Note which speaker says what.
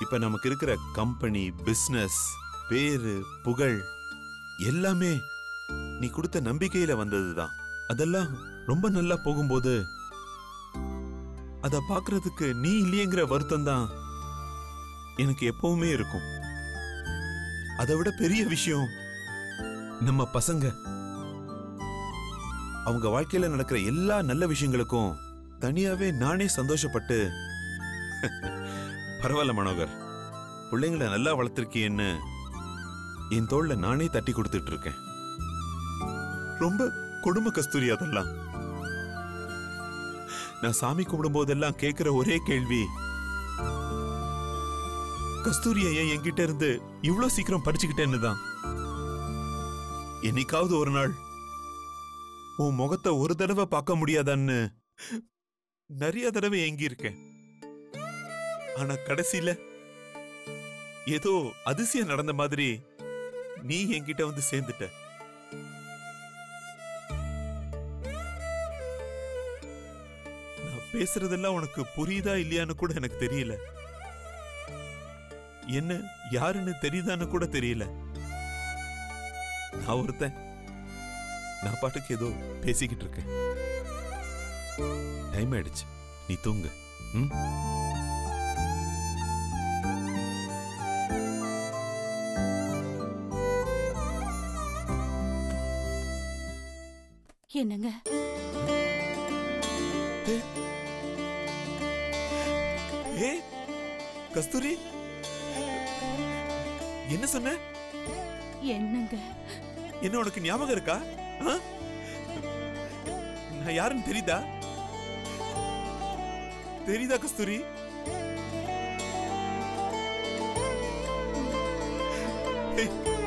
Speaker 1: இப்ப நமக்கு இருக்கிற கம்பெனி பிசினஸ் பேரு புகழ் எல்லாமே நீ கொடுத்த நம்பிக்கையில வந்ததுதான் அதெல்லாம் ரொம்ப நல்லா போகும்போது அத பாக்குறதுக்கு நீ இல்லையேங்கிற வருத்தம் தான் எனக்கு எப்பவுமே இருக்கும் அதை விட பெரிய விஷயம் நம்ம பசங்க அவங்க வாழ்க்கையில நடக்கிற எல்லா நல்ல விஷயங்களுக்கும் தனியாவே நானே சந்தோஷப்பட்டு பரவாயில்ல மனோகர் பிள்ளைங்களை நல்லா வளர்த்திருக்கியேன்னு என் தோள்ல நானே தட்டி கொடுத்துட்டு இருக்கேன் ரொம்ப கொடுமை கஸ்தூரி அதெல்லாம் நான் சாமி கும்பிடும் போதெல்லாம் கேட்கிற ஒரே கேள்வி கஸ்தூரிய ஏன் என்கிட்ட இருந்து இவ்வளவு சீக்கிரம் படிச்சுக்கிட்டேன்னு தான் என்னைக்காவது ஒரு நாள் உன் முகத்தை ஒரு தடவை பார்க்க முடியாதான்னு நிறைய தடவை ஏங்கி இருக்கேன் ஆனா கடைசியில ஏதோ அதிசயம் நடந்த மாதிரி நீ என்கிட்ட வந்து சேர்ந்துட்ட நான் பேசுறதெல்லாம் உனக்கு புரியுதா இல்லையான்னு கூட எனக்கு தெரியல என்ன யாருன்னு தெரியுதான்னு கூட தெரியல நான் ஒருத்தன் நான் பாட்டுக்கு ஏதோ பேசிக்கிட்டு இருக்கேன் டைம் ஆயிடுச்சு நீ தூங்கு ம்
Speaker 2: என்னங்க
Speaker 1: ஏ கஸ்தூரி என்ன சொன்ன
Speaker 2: என்னங்க
Speaker 1: என்ன உனக்கு ஞாபகம் இருக்கா ஆ? நான் யாருன்னு தெரியுதா தெரியுதா கஸ்தூரி ஏய்,